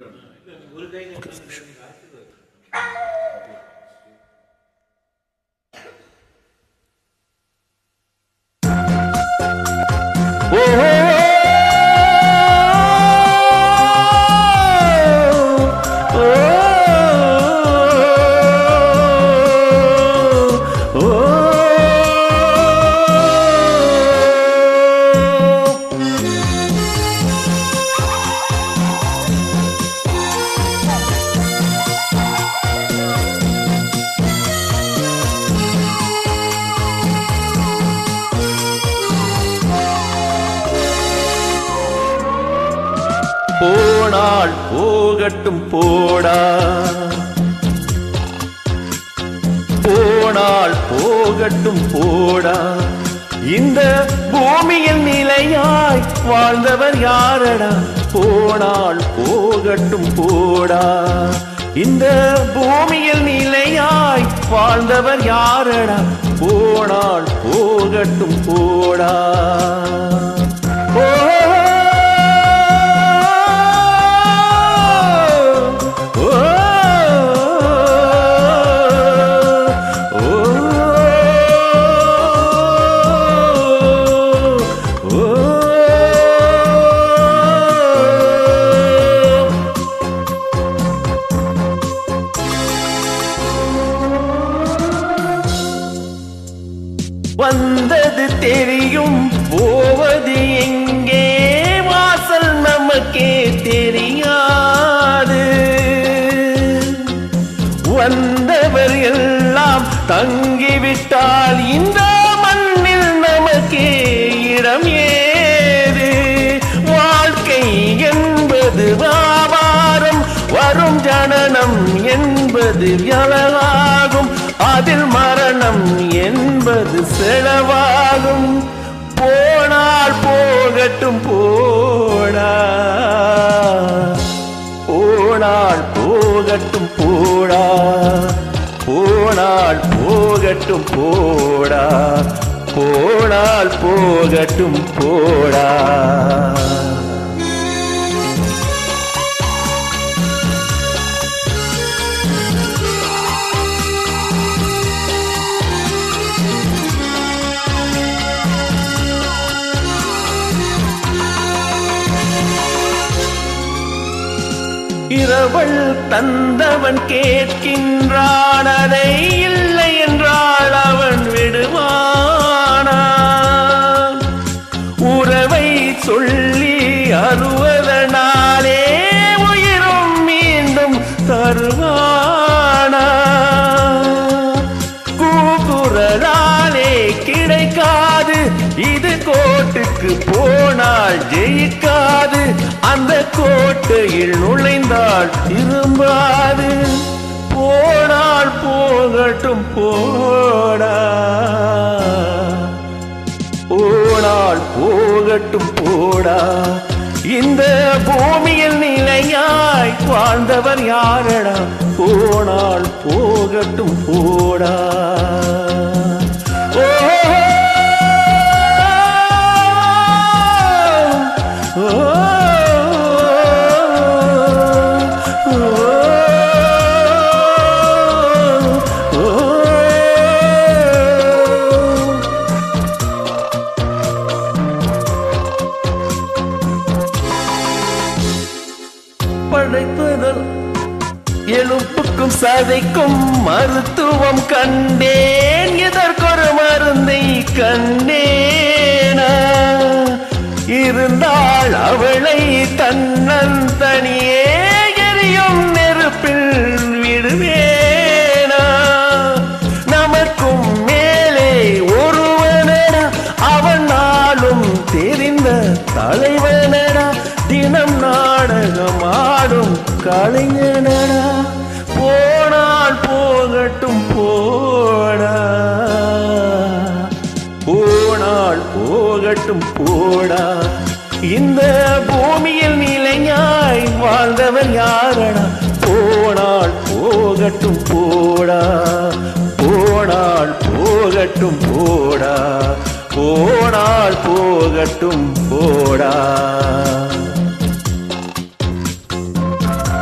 ஒரு கை போனால் போகட்டும் போடா போனால் போகட்டும் போடா இந்த பூமியில் நிலையாய் வாழ்ந்தவர் யாரடா போனால் போகட்டும் போடா இந்த பூமியில் நிலையாய் வாழ்ந்தவர் யாரடா போனால் போகட்டும் போடா ஓ வந்தது தெரியும் போவது எங்கே வாசல் நமக்கே தெரியாது வந்தவர் எல்லாம் தங்கிவிட்டால் இந்த மண்ணில் நமக்கே இடம் ஏது வாழ்க்கை என்பது வியாபாரம் வரும் ஜனனம் என்பது வியலாகும் அதில் மரணம் என்பது செலவாகும் போனால் போகட்டும் போடா போனால் போகட்டும் போடா போனால் போகட்டும் போடா போனால் போகட்டும் போடா இரவள் தந்தவன் கேட்கின்றான் அதை இல்லை என்றால் அவன் விடுவானா உறவை சொல்லி அறுவதனாலே உயிரும் மீண்டும் தருவானா கூக்குரலாலே கிடைக்காது இது கோட்டுக்கு போனால் ஜெயிக்காது அந்த கோட்டையில் நுழைந்தால் திரும்பாது போனால் போகட்டும் போடா போனால் போகட்டும் போடா இந்த பூமியில் நிலையாய் வாழ்ந்தவர் யாரடா போனால் போகட்டும் போடா ஓ படைத்ததல் எழுப்புக்கும் சதைக்கும் மருத்துவம் கண்டேன் இதற்கொரு மருந்தை கண்டேனா இருந்தால் அவளை தன்னன் தனியே எரியும் நெருப்பில் விடுவேனா நமக்கும் மேலே ஒருவனடா அவன் நாளும் தெரிந்த தலைவனடா தினம் நாடகம் ஆடும் கலைஞனடா போனால் போகட்டும் போடா போனால் போகட்டும் போடா இந்த பூமியில் நிலையாய் வாழ்ந்தவன் யாரடா போனால் போகட்டும் போடா போனால் போகட்டும் போடா போனால் போகட்டும் போடா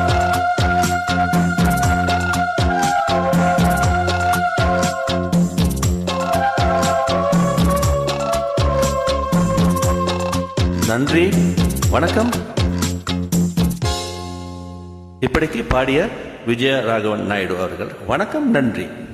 நன்றி வணக்கம் இப்படிக்கு பாடிய விஜய ராகவன் நாயுடு அவர்கள் வணக்கம் நன்றி